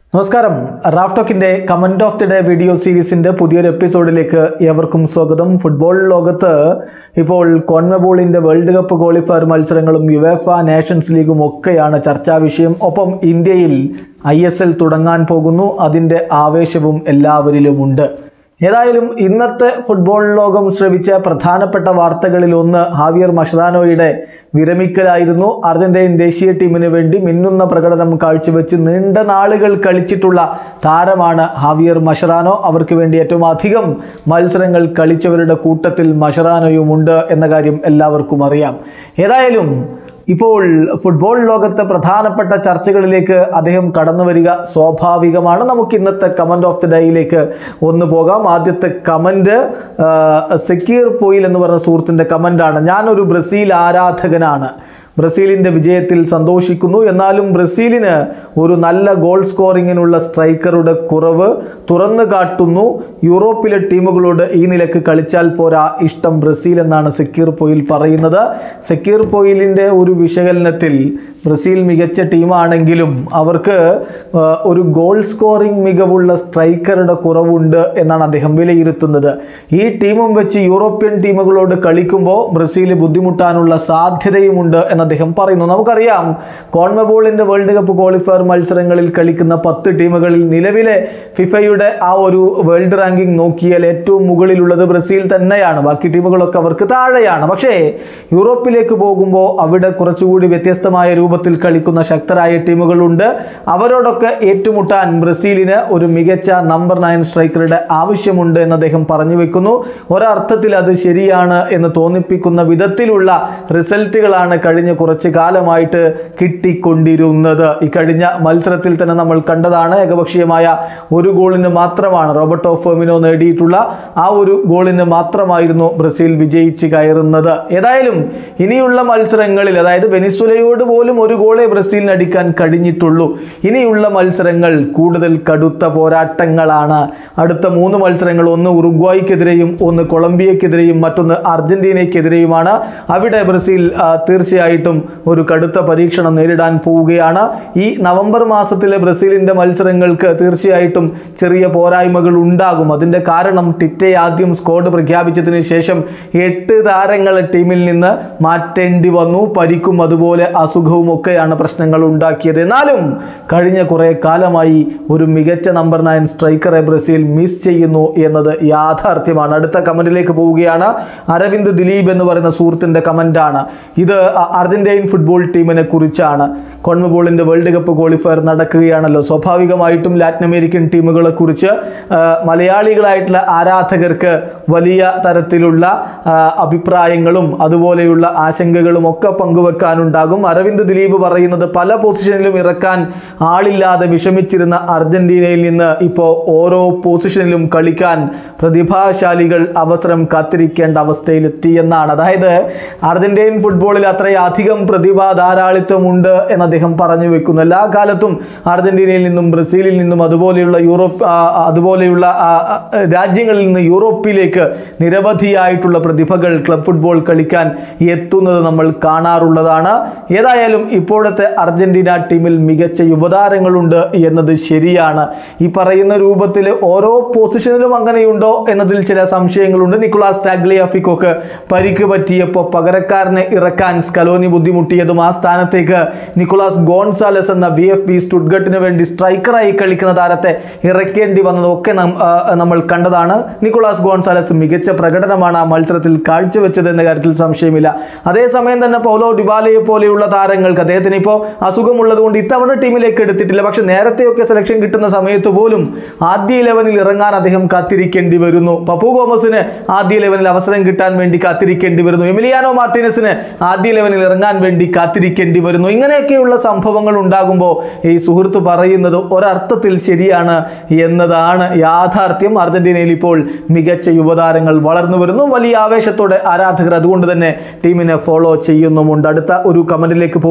നമസ്കാരം റാഫ് ടോക്കിന്റെ comment of the day video സീരീസിന്റെ പുതിയൊരു എപ്പിസോഡിലേക്ക് ഏവർക്കും സ്വാഗതം ഫുട്ബോൾ ലോകത്ത് ഇപ്പോൾ കോൺമബോളിന്റെ വേൾഡ് കപ്പ് ക്വാളിഫയർ മത്സരങ്ങളും യുവേഫ നേഷൻസ് ലീഗും ഒക്കെയാണ് ചർച്ചാ വിഷയം ഒപ്പം ഇന്ത്യയിൽ ഐ എസ് എൽ തുടങ്ങാൻ പോകുന്നു അതിൻ്റെ ആവേശവും എല്ലാവരിലുമുണ്ട് ഏതായാലും ഇന്നത്തെ ഫുട്ബോൾ ലോകം ശ്രവിച്ച പ്രധാനപ്പെട്ട വാർത്തകളിൽ ഒന്ന് ഹാവിയർ മഷ്റാനോയുടെ വിരമിക്കലായിരുന്നു അർജന്റീൻ ദേശീയ ടീമിന് വേണ്ടി മിന്നുന്ന പ്രകടനം കാഴ്ചവെച്ച് നീണ്ട നാളുകൾ കളിച്ചിട്ടുള്ള താരമാണ് ഹാവിയർ മഷറാനോ അവർക്ക് വേണ്ടി ഏറ്റവും അധികം മത്സരങ്ങൾ കളിച്ചവരുടെ കൂട്ടത്തിൽ മഷറാനോയുമുണ്ട് എന്ന കാര്യം എല്ലാവർക്കും അറിയാം ഏതായാലും ഇപ്പോൾ ഫുട്ബോൾ ലോകത്തെ പ്രധാനപ്പെട്ട ചർച്ചകളിലേക്ക് അദ്ദേഹം കടന്നു വരിക സ്വാഭാവികമാണ് നമുക്ക് ഇന്നത്തെ കമന്റ് ഓഫ് ദി ഡേയിലേക്ക് ഒന്ന് പോകാം ആദ്യത്തെ കമന്റ് സെക്കീർ പോയിൽ എന്ന് പറഞ്ഞ സുഹൃത്തിൻ്റെ കമൻ്റാണ് ഞാനൊരു ബ്രസീൽ ആരാധകനാണ് ബ്രസീലിൻ്റെ വിജയത്തിൽ സന്തോഷിക്കുന്നു എന്നാലും ബ്രസീലിന് ഒരു നല്ല ഗോൾ സ്കോറിങ്ങിനുള്ള സ്ട്രൈക്കറുടെ കുറവ് തുറന്നു കാട്ടുന്നു യൂറോപ്പിലെ ടീമുകളോട് ഈ നിലക്ക് കളിച്ചാൽ പോരാ ഇഷ്ടം ബ്രസീൽ എന്നാണ് സക്കീർ പോയിൽ പറയുന്നത് സക്കീർ പോയിലിൻ്റെ ഒരു വിശകലനത്തിൽ ബ്രസീൽ മികച്ച ടീമാണെങ്കിലും അവർക്ക് ആ, ഒരു ഗോൾ സ്കോറിംഗ് മികവുള്ള സ്ട്രൈക്കറുടെ കുറവുണ്ട് എന്നാണ് അദ്ദേഹം വിലയിരുത്തുന്നത് ഈ ടീമും വെച്ച് യൂറോപ്യൻ ടീമുകളോട് കളിക്കുമ്പോൾ ബ്രസീൽ ബുദ്ധിമുട്ടാനുള്ള സാധ്യതയുമുണ്ട് എന്ന് അദ്ദേഹം പറയുന്നു നമുക്കറിയാം കോൺമബോളിൻ്റെ വേൾഡ് കപ്പ് ക്വാളിഫയർ മത്സരങ്ങളിൽ കളിക്കുന്ന പത്ത് ടീമുകളിൽ നിലവിലെ ഫിഫയുടെ ആ ഒരു വേൾഡ് റാങ്കിംഗ് നോക്കിയാൽ ഏറ്റവും മുകളിലുള്ളത് ബ്രസീൽ തന്നെയാണ് ബാക്കി ടീമുകളൊക്കെ അവർക്ക് താഴെയാണ് പക്ഷേ യൂറോപ്പിലേക്ക് പോകുമ്പോൾ അവിടെ കുറച്ചുകൂടി വ്യത്യസ്തമായ രൂപത്തിൽ കളിക്കുന്ന ശക്തരായ ടീമുകളുണ്ട് അവരോടൊക്കെ ഏറ്റുമുട്ടാൻ ബ്രസീലിന് ഒരു മികച്ച നമ്പർ നയൻ സ്ട്രൈക്കറുടെ ആവശ്യമുണ്ട് എന്ന് അദ്ദേഹം പറഞ്ഞു വെക്കുന്നു ഒരർത്ഥത്തിൽ അത് ശരിയാണ് എന്ന് തോന്നിപ്പിക്കുന്ന വിധത്തിലുള്ള റിസൾട്ടുകളാണ് കഴിഞ്ഞ കുറച്ച് കാലമായിട്ട് കിട്ടിക്കൊണ്ടിരുന്നത് ഈ കഴിഞ്ഞ മത്സരത്തിൽ തന്നെ നമ്മൾ കണ്ടതാണ് ഏകപക്ഷീയമായ ഒരു ഗോളിന് മാത്രമാണ് റോബർട്ടോ ഫെമിനോ നേടിയിട്ടുള്ള ആ ഒരു ഗോളിന് മാത്രമായിരുന്നു ബ്രസീൽ വിജയിച്ച് കയറുന്നത് ഏതായാലും ഇനിയുള്ള മത്സരങ്ങളിൽ അതായത് വെനിസുലയോട് പോലും ഒരു ഗോളെ ബ്രസീലിന് അടിക്കാൻ കഴിഞ്ഞിട്ടുള്ളൂ ഇനിയുള്ള മത്സരങ്ങൾ കൂടുതൽ കടുത്ത പോരാട്ടങ്ങളാണ് അടുത്ത മൂന്ന് മത്സരങ്ങൾ ഒന്ന് ഉറുഗ്വായ്ക്കെതിരെയും ഒന്ന് കൊളംബിയക്കെതിരെയും മറ്റൊന്ന് അർജന്റീനയ്ക്കെതിരെയുമാണ് അവിടെ ബ്രസീൽ ആ, തീർച്ചയായിട്ടും ഒരു കടുത്ത പരീക്ഷണം നേരിടാൻ പോവുകയാണ് ഈ നവംബർ മാസത്തിലെ ബ്രസീലിൻ്റെ മത്സരങ്ങൾക്ക് തീർച്ചയായിട്ടും ചെറിയ പോരായ്മകൾ ഉണ്ടാകും അതിൻ്റെ കാരണം ടിറ്റെ ആദ്യം സ്ക്വാഡ് പ്രഖ്യാപിച്ചതിന് ശേഷം എട്ട് താരങ്ങളെ ടീമിൽ നിന്ന് മാറ്റേണ്ടി വന്നു പരിക്കും അതുപോലെ അസുഖവും ഒക്കെയാണ് പ്രശ്നങ്ങൾ ഉണ്ടാക്കിയത് എന്നാലും കഴിഞ്ഞ കുറേ കാലമായി ഒരു മികച്ച നമ്പർ നയൻ സ്ട്രൈക്കറെ ബ്രസീൽ മിസ് ചെയ്യുന്നു എന്നത് യാഥാർത്ഥ്യമാണ് അടുത്ത കമന്റിലേക്ക് പോവുകയാണ് അരവിന്ദ് ദിലീപ് എന്ന് പറയുന്ന സുഹൃത്തിൻ്റെ കമൻ്റാണ് ഇത് അ- അർജന്റീൻ ഫുട്ബോൾ ടീമിനെ കുറിച്ചാണ് കോൺമബോളിൻ്റെ വേൾഡ് കപ്പ് ക്വാളിഫയർ നടക്കുകയാണല്ലോ സ്വാഭാവികമായിട്ടും ലാറ്റിൻ അമേരിക്കൻ ടീമുകളെ കുറിച്ച് ആ, മലയാളികളായിട്ടുള്ള ആരാധകർക്ക് വലിയ തരത്തിലുള്ള ആ, അഭിപ്രായങ്ങളും അതുപോലെയുള്ള ആശങ്കകളും ഒക്കെ പങ്കുവെക്കാനുണ്ടാകും അരവിന്ദ് ദിലീപ് പറയുന്നത് പല പൊസിഷനിലും ഇറക്കാൻ ആളില്ലാതെ വിഷമിച്ചിരുന്ന അർജന്റീനയിൽ നിന്ന് ഇപ്പോൾ ഓരോ പൊസിഷനിലും കളിക്കാൻ പ്രതിഭാശാലികൾ അവസരം കാത്തിരിക്കേണ്ട അവസ്ഥയിലെത്തി എന്നാണ് അതായത് അർജന്റീൻ ഫുട്ബോളിൽ അത്രയധികം പ്രതിഭാ ധാരാളിത്വമുണ്ട് എന്ന് അദ്ദേഹം പറഞ്ഞു വെക്കുന്നു എല്ലാ കാലത്തും അർജന്റീനയിൽ നിന്നും ബ്രസീലിൽ നിന്നും അതുപോലെയുള്ള യൂറോപ്പ് ആ, ആ, അതുപോലെയുള്ള ആ, ആ, രാജ്യങ്ങളിൽ നിന്ന് യൂറോപ്പിലേക്ക് നിരവധിയായിട്ടുള്ള പ്രതിഭകൾ ക്ലബ് ഫുട്ബോൾ കളിക്കാൻ എത്തുന്നത് നമ്മൾ കാണാറുള്ളതാണ് ഏതായാലും ഇപ്പോഴത്തെ അർജന്റീന ടീമിൽ മികച്ച യുവതാരങ്ങളുണ്ട് എന്നത് ശരിയാണ് ഈ പറയുന്ന രൂപത്തിൽ ഓരോ പൊസിഷനിലും അങ്ങനെയുണ്ടോ എന്നതിൽ ചില സംശയങ്ങളുണ്ട് നിക്കുളാസ് ടാഗ്ലിയാഫിക്കോക്ക് പരിക്ക് പറ്റിയപ്പോൾ പകരക്കാരനെ ഇറക്കാൻ സ്കലോനി ബുദ്ധിമുട്ടിയതും ആ സ്ഥാനത്തേക്ക് നിക്കുളാസ് ഗോൺസാലസ് എന്ന വി എഫ് ബി സ്റ്റുഡ്ഗട്ടിന് വേണ്ടി സ്ട്രൈക്കറായി കളിക്കുന്ന താരത്തെ ഇറക്കേണ്ടി വന്നതും ഒക്കെ നാം ആ, നമ്മൾ കണ്ടതാണ് നിക്കുളാസ് ഗോൺസാലസ് മികച്ച പ്രകടനമാണ് ആ മത്സരത്തിൽ കാഴ്ചവെച്ചത് എന്ന കാര്യത്തിൽ സംശയമില്ല അതേസമയം തന്നെ പൗലോ ഡിബാലയെ പോലെയുള്ള താരങ്ങൾക്ക് അദ്ദേഹത്തിന് ഇപ്പോൾ അസുഖമുള്ളത് കൊണ്ട് ഇത്തവണ ടീമിലേക്ക് എടുത്തിട്ടില്ല പക്ഷെ നേരത്തെയൊക്കെ സെലക്ഷൻ കിട്ടുന്ന സമയത്ത് പോലും ആദ്യ ഇലവനിൽ ഇറങ്ങാൻ അദ്ദേഹം കാത്തിരിക്കേണ്ടി വരുന്നു പപ്പു ഗോമസിന് ആദ്യ ഇലവനിൽ അവസരം കിട്ടാൻ വേണ്ടി കാത്തിരിക്കേണ്ടി വരുന്നു എമിലിയാനോ മാർട്ടിനസിന് ആദ്യ ഇലവനിൽ ഇറങ്ങാൻ വേണ്ടി കാത്തിരിക്കേണ്ടി വരുന്നു ഇങ്ങനെയൊക്കെയുള്ള സംഭവങ്ങൾ ഉണ്ടാകുമ്പോൾ ഈ സുഹൃത്ത് പറയുന്നത് ഒരർത്ഥത്തിൽ ശരിയാണ് എന്നതാണ് യാഥാർത്ഥ്യം അർജന്റീനയിൽ ഇപ്പോൾ മികച്ച യുവതാരങ്ങൾ വളർന്നു വരുന്നു വലിയ ആവേശത്തോടെ ആരാധകർ അതുകൊണ്ട് തന്നെ ടീമിനെ ഫോളോ ചെയ്യുന്നുമുണ്ട് അടുത്ത ഒരു കമന്റിലേക്ക് പോവുക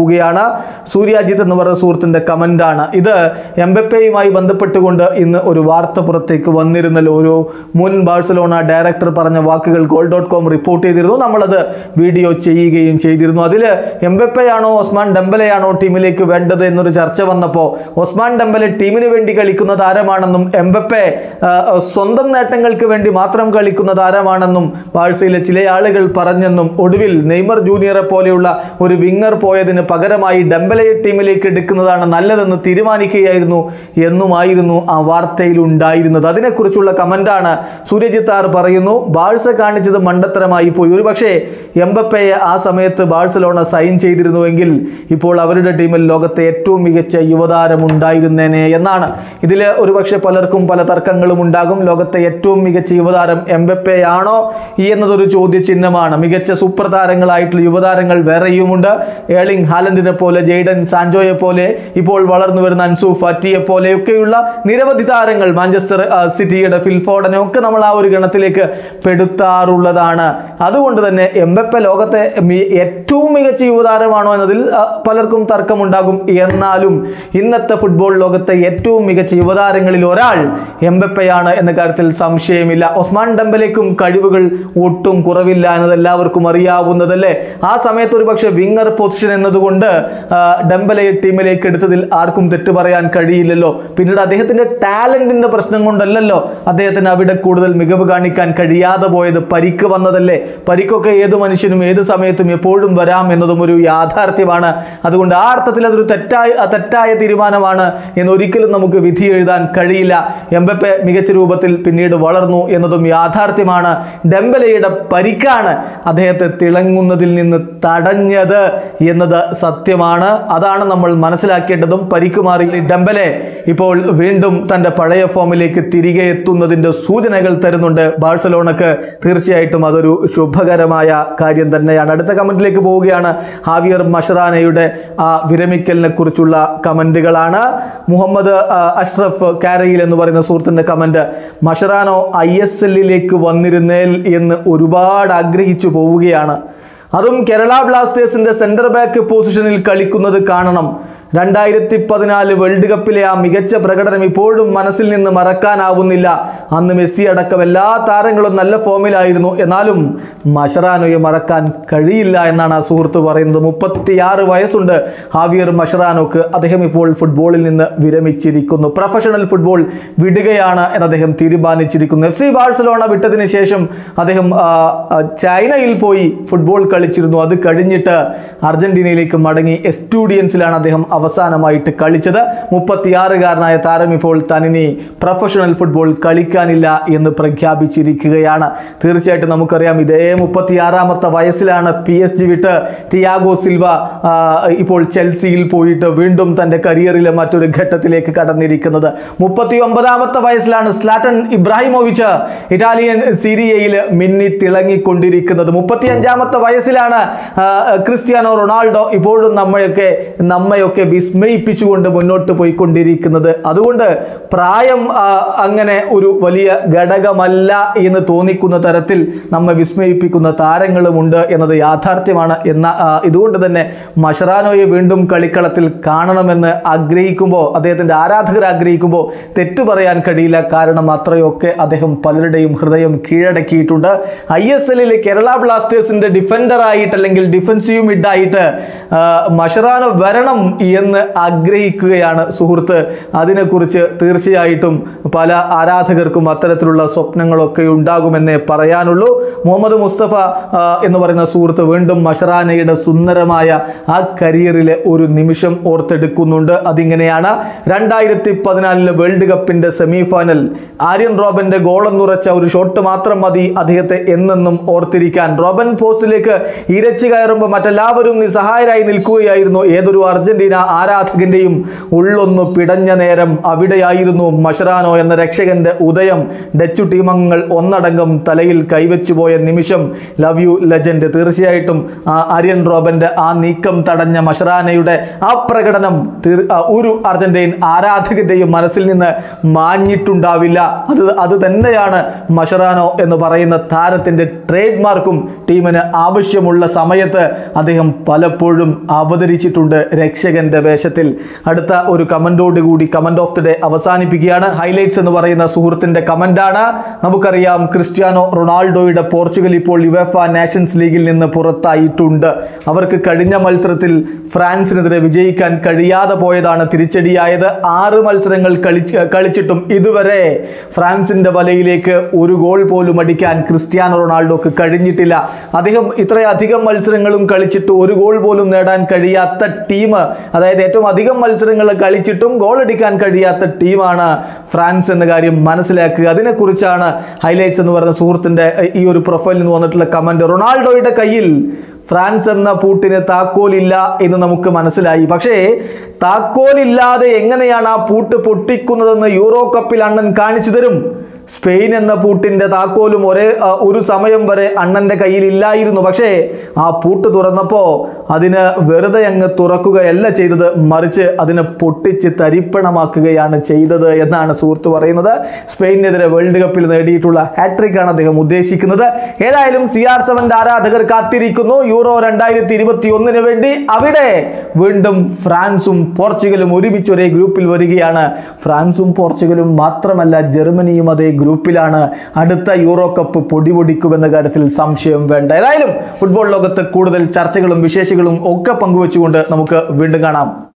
പോവുകയാണ് സൂര്യാജിത്ത് എന്ന് പറയുന്ന സുഹൃത്തിൻ്റെ കമൻ്റാണ് ഇത് എംബപ്പയുമായി ബന്ധപ്പെട്ടുകൊണ്ട് ഇന്ന് ഒരു വാർത്ത പുറത്തേക്ക് വന്നിരുന്നല്ലോ ഒരു മുൻ ബാഴ്സലോണ ഡയറക്ടർ പറഞ്ഞ വാക്കുകൾ ഗോൾ ഡോട്ട് കോം റിപ്പോർട്ട് ചെയ്തിരുന്നു നമ്മളത് വീഡിയോ ചെയ്യുകയും ചെയ്തിരുന്നു അതിൽ എംബപ്പയാണോ ഒസ്മാൻ ഡെമ്പലയാണോ ടീമിലേക്ക് വേണ്ടത് എന്നൊരു ചർച്ച വന്നപ്പോൾ ഒസ്മാൻ ഡെമ്പലെ ടീമിന് വേണ്ടി കളിക്കുന്ന താരമാണെന്നും എംബപ്പെ ആ, സ്വന്തം നേട്ടങ്ങൾക്ക് വേണ്ടി മാത്രം കളിക്കുന്ന താരമാണെന്നും ബാഴ്സയിലെ ചില ആളുകൾ പറഞ്ഞെന്നും ഒടുവിൽ നെയ്മർ ജൂനിയറെ പോലെയുള്ള ഒരു വിങ്ങർ പോയതിന് പകരമായി ഡെമ്പലയെ ടീമിലേക്ക് എടുക്കുന്നതാണ് നല്ലതെന്ന് തീരുമാനിക്കുകയായിരുന്നു എന്നുമായിരുന്നു ആ വാർത്തയിൽ ഉണ്ടായിരുന്നത് അതിനെക്കുറിച്ചുള്ള കമന്റാണ് സൂര്യജിത്താർ പറയുന്നു ബാഴ്സ കാണിച്ചത് മണ്ടത്തരമായി പോയി ഒരുപക്ഷെ എംബപ്പയെ ആ സമയത്ത് ബാഴ്സലോണ സൈൻ ചെയ്തിരുന്നുവെങ്കിൽ ഇപ്പോൾ അവരുടെ ടീമിൽ ലോകത്തെ ഏറ്റവും മികച്ച യുവതാരം ഉണ്ടായിരുന്നേനെ എന്നാണ് ഇതിൽ ഒരുപക്ഷെ പലർക്കും പല തർക്കങ്ങളും ഉണ്ടാകും ലോകത്തെ ഏറ്റവും മികച്ച യുവതാരം എംബപ്പയാണോ എന്നതൊരു ചോദ്യചിഹ്നമാണ് മികച്ച സൂപ്പർ താരങ്ങളായിട്ടുള്ള യുവതാരങ്ങൾ വേറെയുമുണ്ട് ഏളിംഗ് ഹാലൻഡിനെ പോലെ ജെയ്ഡൻ സാൻജോയെ പോലെ ഇപ്പോൾ വളർന്നു വരുന്ന അൻസു ഫാറ്റിയെ പോലെയൊക്കെയുള്ള നിരവധി താരങ്ങൾ മാഞ്ചസ്റ്റർ ആ, സിറ്റിയുടെ ഫിൽഫോർഡനെ ഒക്കെ നമ്മൾ ആ ഒരു ഗണത്തിലേക്ക് പെടുത്താറുള്ളതാണ് അതുകൊണ്ട് തന്നെ എംബപ്പെ ലോകത്തെ മി- ഏറ്റവും മികച്ച യുവതാരമാണോ എന്നതിൽ ആ, പലർക്കും തർക്കമുണ്ടാകും എന്നാലും ഇന്നത്തെ ഫുട്ബോൾ ലോകത്തെ ഏറ്റവും മികച്ച യുവതാരങ്ങളിൽ ഒരാൾ എംബപ്പയാണ് എന്ന കാര്യത്തിൽ സംശയമില്ല ഒസ്മാൻ ഡംബലേക്കും കഴിവുകൾ ഒട്ടും കുറവില്ല എന്നത് എല്ലാവർക്കും അറിയാവുന്നതല്ലേ ആ സമയത്ത് ഒരു പക്ഷേ വിങ്ങർ പൊസിഷൻ എന്നതുകൊണ്ട് ആ, ഡംബലയെ ടീമിലേക്ക് എടുത്തതിൽ ആർക്കും തെറ്റ് പറയാൻ കഴിയില്ലല്ലോ പിന്നീട് അദ്ദേഹത്തിന്റെ ടാലന്റിന്റെ പ്രശ്നം കൊണ്ടല്ലല്ലോ അദ്ദേഹത്തിന് അവിടെ കൂടുതൽ മികവ് കാണിക്കാൻ കഴിയാതെ പോയത് പരിക്ക് വന്നതല്ലേ പരിക്കൊക്കെ ഏത് മനുഷ്യനും ഏത് സമയത്തും എപ്പോഴും വരാം എന്നതും ഒരു യാഥാർത്ഥ്യമാണ് അതുകൊണ്ട് ആ അർത്ഥത്തിൽ അതൊരു തെറ്റായ ആ തെറ്റായ തീരുമാനമാണ് എന്ന് ഒരിക്കലും നമുക്ക് വിധി എഴുതാൻ കഴിയില്ല എംബപ്പെ മികച്ച രൂപത്തിൽ പിന്നീട് വളർന്നു എന്നതും യാഥാർത്ഥ്യമാണ് ഡെമ്പലയുടെ പരിക്കാണ് അദ്ദേഹത്തെ തിളങ്ങുന്നതിൽ നിന്ന് തടഞ്ഞത് എന്നത് സത്യമാണ് അതാണ് നമ്മൾ മനസ്സിലാക്കേണ്ടതും പരിക്ക് മാറി ഡെമ്പലെ ഇപ്പോൾ വീണ്ടും തൻ്റെ പഴയ ഫോമിലേക്ക് തിരികെ എത്തുന്നതിൻ്റെ സൂചനകൾ തരുന്നുണ്ട് ബാഴ്സലോണക്ക് തീർച്ചയായിട്ടും അതൊരു ശുഭകരമായ കാര്യം തന്നെയാണ് അടുത്ത കമന്റിലേക്ക് പോവുകയാണ് ഹാവിയർ മഷറാനയുടെ ആ വിരമിക്കലിനെ കുറിച്ചുള്ള കമന്റുകളാണ് മുഹമ്മദ് ആ, അഷ്റഫ് കാരയിൽ എന്ന് പറയുന്ന സുഹൃത്തിൻ്റെ കമന്റ് മഷറാനോ ഐ എസ് എല്ലിലേക്ക് വന്നിരുന്നേൽ എന്ന് ഒരുപാട് ആഗ്രഹിച്ചു പോവുകയാണ് അതും കേരള ബ്ലാസ്റ്റേഴ്സിന്റെ സെന്റർ ബാക്ക് പൊസിഷനിൽ കളിക്കുന്നത് കാണണം രണ്ടായിരത്തി പതിനാല് വേൾഡ് കപ്പിലെ ആ മികച്ച പ്രകടനം ഇപ്പോഴും മനസ്സിൽ നിന്ന് മറക്കാനാവുന്നില്ല അന്ന് മെസ്സി അടക്കം എല്ലാ താരങ്ങളും നല്ല ഫോമിലായിരുന്നു എന്നാലും മഷറാനോയെ മറക്കാൻ കഴിയില്ല എന്നാണ് ആ സുഹൃത്ത് പറയുന്നത് മുപ്പത്തിയാറ് വയസ്സുണ്ട് ഹാവിയർ മഷറാനോക്ക് അദ്ദേഹം ഇപ്പോൾ ഫുട്ബോളിൽ നിന്ന് വിരമിച്ചിരിക്കുന്നു പ്രൊഫഷണൽ ഫുട്ബോൾ വിടുകയാണ് എന്ന് അദ്ദേഹം തീരുമാനിച്ചിരിക്കുന്നു എഫ് സി ബാഴ്സലോണ വിട്ടതിന് ശേഷം അദ്ദേഹം ആ, ആ, ചൈനയിൽ പോയി ഫുട്ബോൾ കളിച്ചിരുന്നു അത് കഴിഞ്ഞിട്ട് അർജന്റീനയിലേക്ക് മടങ്ങി എസ്റ്റുഡിയൻസിലാണ് അദ്ദേഹം അവസാനമായിട്ട് കളിച്ചത് മുപ്പത്തിയാറുകാരനായ താരം ഇപ്പോൾ തനിനി പ്രൊഫഷണൽ ഫുട്ബോൾ കളിക്കാനില്ല എന്ന് പ്രഖ്യാപിച്ചിരിക്കുകയാണ് തീർച്ചയായിട്ടും നമുക്കറിയാം ഇതേ മുപ്പത്തിയാറാമത്തെ വയസ്സിലാണ് പി എസ് ജി വിട്ട് തിയാഗോ സിൽവ ആ, ഇപ്പോൾ ചെൽസിയിൽ പോയിട്ട് വീണ്ടും തൻ്റെ കരിയറിലെ മറ്റൊരു ഘട്ടത്തിലേക്ക് കടന്നിരിക്കുന്നത് മുപ്പത്തി ഒമ്പതാമത്തെ വയസ്സിലാണ് സ്ലാറ്റൻ ഇബ്രാഹിമോവിച്ച് ഇറ്റാലിയൻ സീരിയയിൽ മിന്നി തിളങ്ങിക്കൊണ്ടിരിക്കുന്നത് മുപ്പത്തി അഞ്ചാമത്തെ വയസ്സിലാണ് ആ, ക്രിസ്ത്യാനോ റൊണാൾഡോ ഇപ്പോഴും നമ്മയൊക്കെ നമ്മയൊക്കെ വിസ്മയിപ്പിച്ചുകൊണ്ട് മുന്നോട്ട് പോയിക്കൊണ്ടിരിക്കുന്നത് അതുകൊണ്ട് പ്രായം ആ, അങ്ങനെ ഒരു വലിയ ഘടകമല്ല എന്ന് തോന്നിക്കുന്ന തരത്തിൽ നമ്മെ വിസ്മയിപ്പിക്കുന്ന താരങ്ങളുമുണ്ട് എന്നത് യാഥാർത്ഥ്യമാണ് എന്ന ആ, ഇതുകൊണ്ട് തന്നെ മഷറാനോയെ വീണ്ടും കളിക്കളത്തിൽ കാണണമെന്ന് ആഗ്രഹിക്കുമ്പോൾ അദ്ദേഹത്തിൻ്റെ ആരാധകർ ആഗ്രഹിക്കുമ്പോൾ തെറ്റു പറയാൻ കഴിയില്ല കാരണം അത്രയൊക്കെ അദ്ദേഹം പലരുടെയും ഹൃദയം കീഴടക്കിയിട്ടുണ്ട് ഐ എസ് എല്ലിലെ കേരള ബ്ലാസ്റ്റേഴ്സിൻ്റെ ഡിഫൻഡറായിട്ട് അല്ലെങ്കിൽ ഡിഫൻസീവ് മിഡായിട്ട് ആ, മഷറാനോ വരണം എന്ന് ആഗ്രഹിക്കുകയാണ് സുഹൃത്ത് അതിനെക്കുറിച്ച് തീർച്ചയായിട്ടും പല ആരാധകർക്കും അത്തരത്തിലുള്ള സ്വപ്നങ്ങളൊക്കെ ഉണ്ടാകുമെന്നേ പറയാനുള്ളൂ മുഹമ്മദ് മുസ്തഫ ആ, എന്ന് പറയുന്ന സുഹൃത്ത് വീണ്ടും മഷറാനയുടെ സുന്ദരമായ ആ കരിയറിലെ ഒരു നിമിഷം ഓർത്തെടുക്കുന്നുണ്ട് അതിങ്ങനെയാണ് രണ്ടായിരത്തി പതിനാലിലെ വേൾഡ് കപ്പിന്റെ സെമി ഫൈനൽ ആര്യൻ റോബന്റെ ഗോളെന്നുറച്ച ഒരു ഷോട്ട് മാത്രം മതി അദ്ദേഹത്തെ എന്നെന്നും ഓർത്തിരിക്കാൻ റോബൻ പോസ്റ്റിലേക്ക് ഇരച്ചു കയറുമ്പോൾ മറ്റെല്ലാവരും നിസ്സഹായരായി നിൽക്കുകയായിരുന്നു ഏതൊരു അർജന്റീന ആരാധകന്റെയും ഉള്ളൊന്നു പിടഞ്ഞ നേരം അവിടെയായിരുന്നു മഷറാനോ എന്ന രക്ഷകന്റെ ഉദയം ഡച്ചു ടീമംഗങ്ങൾ ഒന്നടങ്കം തലയിൽ കൈവച്ചു പോയ നിമിഷം ലവ് യു ലെജൻഡ് തീർച്ചയായിട്ടും ആ ആര്യൻ റോബന്റെ ആ നീക്കം തടഞ്ഞ മഷറാനയുടെ ആ പ്രകടനം തീർ- ആ ഒരു അർജന്റീൻ ആരാധകന്റെയും മനസ്സിൽ നിന്ന് മാഞ്ഞിട്ടുണ്ടാവില്ല അത് അത് തന്നെയാണ് മഷറാനോ എന്ന് പറയുന്ന താരത്തിന്റെ ട്രേഡ് മാർക്കും ടീമിന് ആവശ്യമുള്ള സമയത്ത് അദ്ദേഹം പലപ്പോഴും അവതരിച്ചിട്ടുണ്ട് രക്ഷകന്റെ വേഷത്തിൽ അടുത്ത ഒരു കമന്റോട് കൂടി കമന്റ് ഓഫ് ദി ഡേ അവസാനിപ്പിക്കുകയാണ് ഹൈലൈറ്റ്സ് എന്ന് പറയുന്ന സുഹൃത്തിന്റെ കമന്റാണ് നമുക്കറിയാം ക്രിസ്ത്യാനോ റൊണാൾഡോയുടെ പോർച്ചുഗൽ ഇപ്പോൾ യുവേഫ നാഷൻസ് ലീഗിൽ നിന്ന് പുറത്തായിട്ടുണ്ട് അവർക്ക് കഴിഞ്ഞ മത്സരത്തിൽ ഫ്രാൻസിനെതിരെ വിജയിക്കാൻ കഴിയാതെ പോയതാണ് തിരിച്ചടിയായത് ആറ് മത്സരങ്ങൾ കളിച്ച് കളിച്ചിട്ടും ഇതുവരെ ഫ്രാൻസിന്റെ വലയിലേക്ക് ഒരു ഗോൾ പോലും അടിക്കാൻ ക്രിസ്ത്യാനോ റൊണാൾഡോക്ക് കഴിഞ്ഞിട്ടില്ല അദ്ദേഹം ഇത്രയധികം മത്സരങ്ങളും കളിച്ചിട്ട് ഒരു ഗോൾ പോലും നേടാൻ കഴിയാത്ത ടീം അതായത് ഏറ്റവും അധികം മത്സരങ്ങൾ കളിച്ചിട്ടും ഗോൾ അടിക്കാൻ കഴിയാത്ത ടീമാണ് ഫ്രാൻസ് എന്ന കാര്യം മനസ്സിലാക്കുക അതിനെക്കുറിച്ചാണ് ഹൈലൈറ്റ്സ് എന്ന് പറയുന്ന സുഹൃത്തിന്റെ ഈ ഒരു പ്രൊഫൈലിൽ നിന്ന് വന്നിട്ടുള്ള കമന്റ് റൊണാൾഡോയുടെ കയ്യിൽ ഫ്രാൻസ് എന്ന പൂട്ടിന് താക്കോലില്ല എന്ന് നമുക്ക് മനസ്സിലായി പക്ഷേ താക്കോലില്ലാതെ എങ്ങനെയാണ് ആ പൂട്ട് പൊട്ടിക്കുന്നതെന്ന് യൂറോ കപ്പിൽ അണ്ണൻ കാണിച്ചു തരും സ്പെയിൻ എന്ന പൂട്ടിന്റെ താക്കോലും ഒരേ ആ, ഒരു സമയം വരെ അണ്ണന്റെ കയ്യിൽ ഇല്ലായിരുന്നു പക്ഷേ ആ പൂട്ട് തുറന്നപ്പോൾ അതിന് വെറുതെ അങ്ങ് തുറക്കുകയല്ല ചെയ്തത് മറിച്ച് അതിനെ പൊട്ടിച്ച് തരിപ്പണമാക്കുകയാണ് ചെയ്തത് എന്നാണ് സുഹൃത്ത് പറയുന്നത് സ്പെയിനെതിരെ വേൾഡ് കപ്പിൽ നേടിയിട്ടുള്ള ഹാട്രിക് ആണ് അദ്ദേഹം ഉദ്ദേശിക്കുന്നത് ഏതായാലും സി ആർ സെവന്റെ ആരാധകർ കാത്തിരിക്കുന്നു യൂറോ രണ്ടായിരത്തി ഇരുപത്തി ഒന്നിന് വേണ്ടി അവിടെ വീണ്ടും ഫ്രാൻസും പോർച്ചുഗലും ഒരുമിച്ച് ഒരേ ഗ്രൂപ്പിൽ വരികയാണ് ഫ്രാൻസും പോർച്ചുഗലും മാത്രമല്ല ജർമ്മനിയും അതേ ഗ്രൂപ്പിലാണ് അടുത്ത യൂറോ കപ്പ് പൊടിപൊടിക്കുമെന്ന കാര്യത്തിൽ സംശയം വേണ്ട ഏതായാലും ഫുട്ബോൾ ലോകത്ത് കൂടുതൽ ചർച്ചകളും വിശേഷങ്ങളും ഒക്കെ പങ്കുവെച്ചുകൊണ്ട് നമുക്ക് വീണ്ടും കാണാം